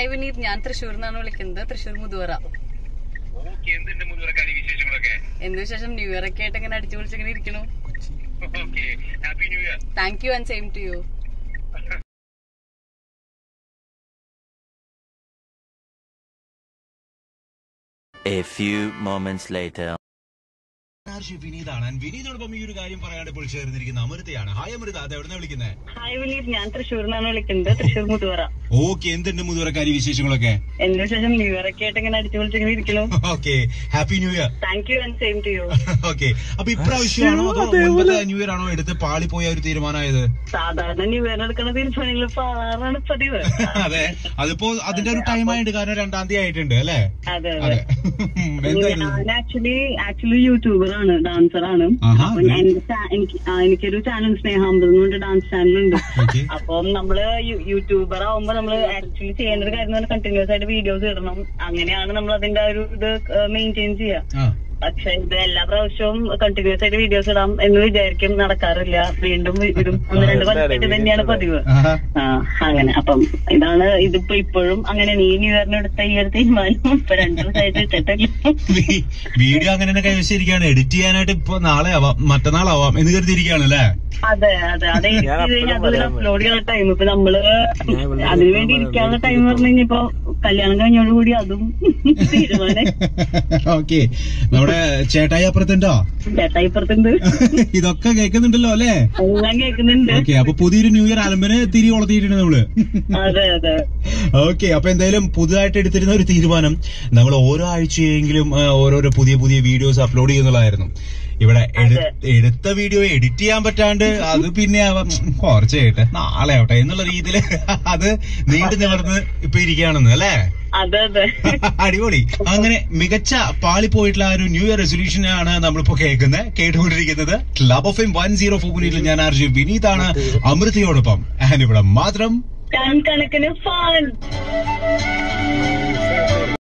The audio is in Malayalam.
ഹായ് വിനീത് ഞാൻ തൃശ്ശൂരിൽ നിന്നാണ് വിളിക്കുന്നത് തൃശ്ശൂർ മുതുവറ ഓക്കെ എന്തുണ്ട് മുതുവറക്കാരി വിശേഷങ്ങളൊക്കെ എന്ത് വിശേഷം ന്യൂ ഇയർ ഒക്കെ ആയിട്ട് ഇങ്ങനെ അടിച്ചു പൊളിച്ചിങ്ങനെ ഇരിക്കണു okay happy new year thank you and same to you A few moments later. ആർഷി വിനീതാണ് And വിനീതോടൊപ്പം ഈ ഒരു കാര്യം പറയാണ്ട് ഇപ്പോൾ ചേർന്നിരിക്കുന്ന അമൃതയാണ് ഹായ് അമൃത അത് എവിടെ വിളിക്കുന്നത് ഹായ് വിനീത് ഞാൻ തൃശ്ശൂരിൽ നിന്നാണ് വിളിക്കുന്നത് തൃശ്ശൂർ മുതുവറ ഓക്കെ എന്തുണ്ട് മുതുവറക്കാരി വിശേഷങ്ങളൊക്കെ എന്ത് വിശേഷം ന്യൂ ഇയർ ഒക്കെ ആയിട്ട് ഇങ്ങനെ അടിച്ചു പൊളിച്ചിങ്ങനെ ഇരിക്കണു okay happy new year thank you and same to you okay അപ്പൊ ഇപ്രാവശ്യമാണോ അതോ മുൻപത്തെ ന്യൂ ഇയർ ആണോ എടുത്ത് പാളി പോയ ഒരു തീരുമാനമായത് സാധാരണ ന്യൂ ഇയർ എടുക്കുന്ന തീരുമാനങ്ങൾ പാറാണ് പതിവ് അതെ അതിപ്പോ അതിന്റെ ഒരു ടൈം ആയിട്ട് കാരണം രണ്ടാം തീയതി ആയിട്ടുണ്ട് അല്ലേ അതെ അതെ അതെ എന്തായിരുന്നു ഞാൻ ആക്ച്വലി ആക്ച്വലി യൂട്യൂബർ ആണ് ഡാൻസർ ആണ് ആഹാ, അപ്പൊ ഞാൻ എന്റെ ചാ- എനിക്ക് ആ, എനിക്കൊരു ചാനൽ സ്നേഹാമൃതം എന്ന് പറഞ്ഞിട്ട് ഡാൻസ് ചാനൽ ഉണ്ട് ഓക്കെ അപ്പം നമ്മള് യൂട്യൂബർ ആവുമ്പോ നമ്മള് ആക്ച്വലി ചെയ്യേണ്ട ഒരു കാര്യം എന്ന് പറഞ്ഞാൽ കണ്ടിന്യൂസ് ആയിട്ട് വീഡിയോസ് ഇടണം അങ്ങനെയാണ് നമ്മൾ അതിന്റെ ആ ഒരു ഇത് മെയിൻറ്റെയിൻ ചെയ്യുക ആ പക്ഷെ ഇത് എല്ലാ പ്രാവശ്യവും കണ്ടിന്യൂസ് ആയിട്ട് വീഡിയോസ് ഇടാം എന്ന് വിചാരിക്കും നടക്കാറില്ല വീണ്ടും ഇടും ഒന്ന് രണ്ട് കൊല്ലമായിട്ട് തന്നെയാണ് പതിവ് ആഹാ. ആ അങ്ങനെ അപ്പം ഇതാണ് ഇതിപ്പോ ഇപ്പോഴും അങ്ങനെ നീ ന്യൂ ഇയറിന് എടുത്ത ഈ ഒരു തീരുമാനം ഇപ്പൊ രണ്ടു ദിവസമായിട്ട് ഇട്ടിട്ടില്ല വീ- വീഡിയോ അങ്ങനെ തന്നെ കൈവശിരിക്കുകയാണ് എഡിറ്റ് ചെയ്യാനായിട്ട് ഇപ്പൊ നാളെ ആവാം മറ്റന്നാളാവാം എന്ന് കരുതിയിരിക്കുകയാണ് അല്ലേ അതെ അതെ അത് edit ചെയ്ത് കഴിഞ്ഞാൽ അത് അപ്ലോഡ് ചെയ്യാനുള്ള ടൈം ഇപ്പൊ നമ്മള് അതിനുവേണ്ടി ഇരിക്കാനുള്ള ടൈം പറഞ്ഞു കഴിഞ്ഞപ്പോ കല്യാണം കഴിഞ്ഞോടുകൂടി അതും തീരുമാനം ഓക്കെ നമ്മുടെ ചേട്ടായി അപ്പുറത്തുണ്ടോ ചേട്ടാ ഇപ്പുറത്തുണ്ട് ഇതൊക്കെ കേൾക്കുന്നുണ്ടല്ലോ അല്ലേ എല്ലാം കേൾക്കുന്നുണ്ട് ഓക്കെ അപ്പൊ പുതിയൊരു ന്യൂ ഇയർ ആലമ്പന് തിരി കൊളത്തിയിട്ടുണ്ട് നമ്മള് അതെ അതെ ഓക്കെ അപ്പൊ എന്തായാലും പുതുതായിട്ട് എടുത്തിരുന്ന ഒരു തീരുമാനം നമ്മൾ ഓരോ ആഴ്ചയെങ്കിലും ആ, ഓരോരോ പുതിയ പുതിയ വീഡിയോസ് അപ്ലോഡ് ചെയ്യുന്നതായിരുന്നു ഇവിടെ എടു- എടുത്ത വീഡിയോ എഡിറ്റ് ചെയ്യാൻ പറ്റാണ്ട് അത് പിന്നെ ആവാം കുറച്ച് കേട്ടെ നാളെ ആവട്ടെ എന്നുള്ള രീതിയിൽ അത് നീണ്ടു നിവർന്ന് ഇപ്പൊ ഇരിക്കുകയാണെന്ന് അല്ലേ അതെ അതെ അടിപൊളി അങ്ങനെ മികച്ച പാളിപ്പോയിട്ടുള്ള ആ ഒരു ന്യൂ ഇയർ റെസൊല്യൂഷൻ ആണ് നമ്മളിപ്പോ കേൾക്കുന്നത് കേട്ടുകൊണ്ടിരിക്കുന്നത് club F M one zero four ഞാൻ ആർ ജെ വിനീതാണ് അമൃതയോടൊപ്പം ആൻഡ് ഇവിടെ മാത്രം ടൺ കണക്കിന് ഫാൻ